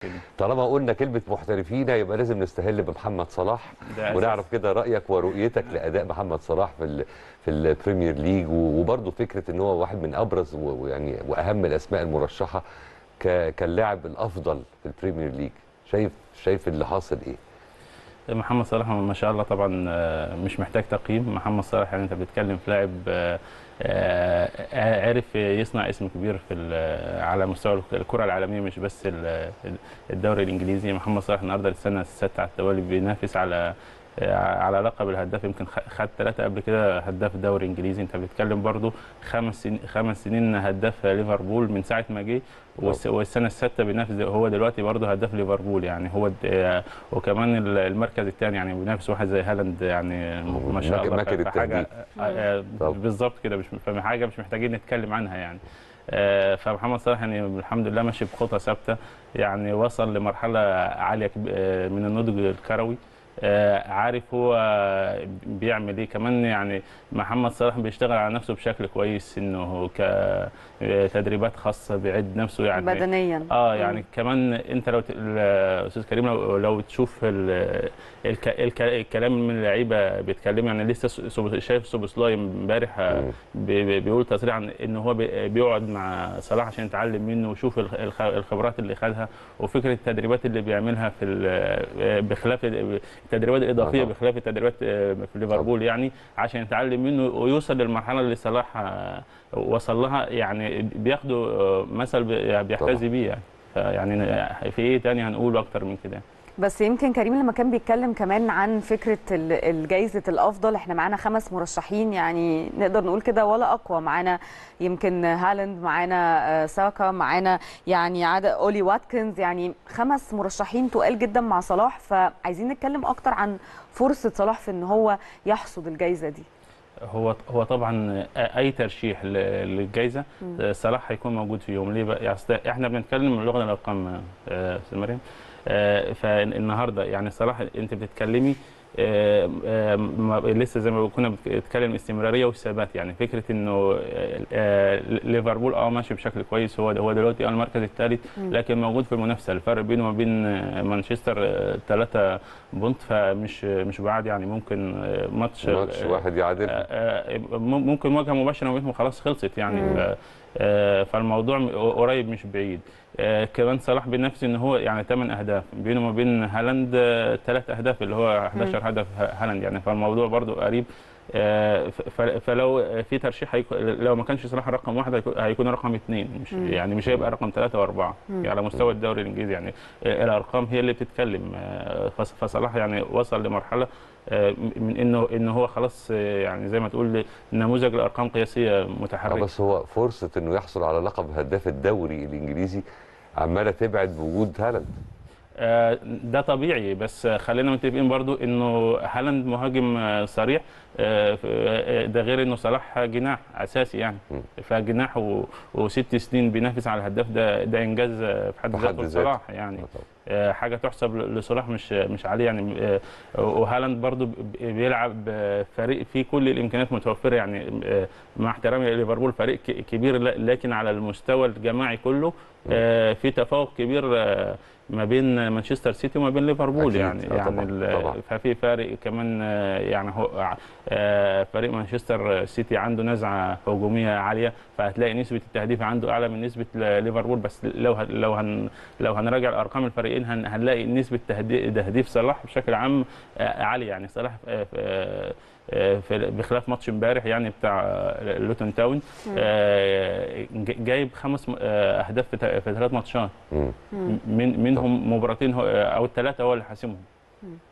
طالما قلنا كلمه محترفين يبقى لازم نستهل بمحمد صلاح ده أساس. ونعرف كده رايك ورؤيتك لاداء محمد صلاح في ال في البريمير ليج و- وبرضه فكره ان هو واحد من ابرز و- ويعني واهم الاسماء المرشحه ك- كاللاعب الافضل في البريمير ليج شايف شايف اللي حاصل ايه محمد صلاح ما شاء الله طبعا آه، مش محتاج تقييم محمد صلاح يعني انت بتتكلم في لاعب آه، آه، عرف يصنع اسم كبير في ال- على مستوى الكره العالميه مش بس ال- الدوري الانجليزي محمد صلاح النهارده السنه السادسه على التوالي بينافس على آه، على لقب الهداف يمكن خ- خد ثلاثه قبل كده هداف الدوري الانجليزي انت بتتكلم برضو خمس سنين خمس سنين هداف ليفربول من ساعه ما جه والس- والسنه السادسه بينافس هو دلوقتي برضه هداف ليفربول يعني هو د- آه، وكمان ال- المركز الثاني يعني بينافس واحد زي هالاند يعني ما شاء ماكر- الله ماكر ف- فحاجه التهديف. آه، آه، طب. بالظبط كده مش حاجه مش محتاجين نتكلم عنها يعني آه، فمحمد صلاح يعني الحمد لله ماشي بخطى ثابته يعني وصل لمرحله عاليه كب- آه، من النضج الكروي آه، عارف هو بيعمل ايه كمان يعني محمد صلاح بيشتغل على نفسه بشكل كويس انه كتدريبات خاصه بيعد نفسه يعني بدنيا اه يعني كمان انت لو ت- ال- استاذ كريم لو, لو تشوف ال- الك الك الكلام من اللعيبه بيتكلموا يعني لسه سو- شايف سوبوسلاي امبارح آه، بي- بي- بيقول تصريح عن ان هو بي- بيقعد مع صلاح عشان يتعلم منه ويشوف الخ- الخ- الخبرات اللي خدها وفكره التدريبات اللي بيعملها في ال- بخلاف التدريبات الاضافيه آه طبعا. بخلاف التدريبات آه، في ليفربول يعني عشان يتعلم منه ويوصل للمرحله اللي صلاح آه، وصل لها يعني بياخدوا آه، مثل بي- بيحتذي بيه يعني يعني في ايه تاني هنقول اكتر من كده بس يمكن كريم لما كان بيتكلم كمان عن فكره ال- الجايزه الافضل احنا معانا خمس مرشحين يعني نقدر نقول كده ولا اقوى معانا يمكن هالاند معانا آه، ساكا معانا يعني عاد اولي واتكنز يعني خمس مرشحين تقال جدا مع صلاح فعايزين نتكلم اكتر عن فرصه صلاح في ان هو يحصد الجايزه دي هو هو طبعا اي ترشيح ل- للجائزه مم. صلاح هيكون موجود فيهم ليه بقى يعني أصل احنا بنتكلم من لغه الارقام آه، استاذ مريم آه، فالنهارده يعني صلاح انت بتتكلمي آه، آه، ما- لسه زي ما كنا بنتكلم استمراريه والثبات يعني فكره انه آه، آه، ليفربول اه ماشي بشكل كويس هو هو دلوقتي اه المركز الثالث مم. لكن موجود في المنافسه الفرق بينه وما بين آه، مانشستر ثلاثة بونت فمش مش بعاد يعني ممكن آه، ماتش ماتش آه، واحد يعادل آه، آه، مم- ممكن مواجهه مباشره ما بينهم خلاص خلصت يعني مم. ف- آه، فالموضوع م- قريب مش بعيد آه، كمان صلاح بنفسه ان هو يعني 8 اهداف بينه وما بين هالاند ثلاث اهداف اللي هو 11 هدف ه- هالاند يعني فالموضوع برضو قريب آه، ف- ف- فلو في ترشيح هيكون لو ما كانش صلاح رقم واحد هيكون- هيكون رقم اثنين مش مم. يعني مش هيبقى رقم ثلاثه واربعه مم. يعني على مستوى الدوري الانجليزي يعني آه، الارقام هي اللي بتتكلم آه، فص- فصلاح يعني وصل لمرحله آه، من انه ان هو خلاص آه، يعني زي ما تقول نموذج الارقام قياسيه آه متحركه بس هو فرصه انه يحصل على لقب هداف الدوري الانجليزي عماله تبعد بوجود هالاند آه، ده طبيعي بس آه، خلينا متفقين برضو انه هالاند مهاجم آه، صريح آه، ف- آه، ده غير انه صلاح جناح اساسي يعني م. فجناح و- وست سنين بينافس على الهداف ده ده انجاز آه، في حد في حد ذاته ذاته. لصلاح يعني آه طبعا. آه، حاجه تحسب ل- لصلاح مش مش عليه يعني آه، وهالاند برضو ب- بيلعب آه، فريق فيه كل الامكانيات متوفره يعني آه، مع احترامي لليفربول فريق ك- كبير ل- لكن على المستوى الجماعي كله آه، في تفوق كبير آه، ما بين مانشستر سيتي وما بين ليفربول أكيد. يعني آه يعني طبعاً. ال- طبعاً. ففي فارق كمان آه، يعني هو آه، فريق مانشستر سيتي عنده نزعه هجوميه عاليه فهتلاقي نسبه التهديف عنده اعلى من نسبه ل- ليفربول بس لو ه- لو هن لو هنراجع ارقام الفريقين هن هنلاقي نسبه تهدي- تهديف صلاح بشكل عام آه، عاليه يعني صلاح آه، آه، آه، في بخلاف ماتش امبارح يعني بتاع آه، لوتون تاون آه، ج- جايب خمس م- آه، اهداف في ت- في ثلاث ماتشات مم. من منهم مباراتين هو- او الثلاثه هو اللي حاسمهم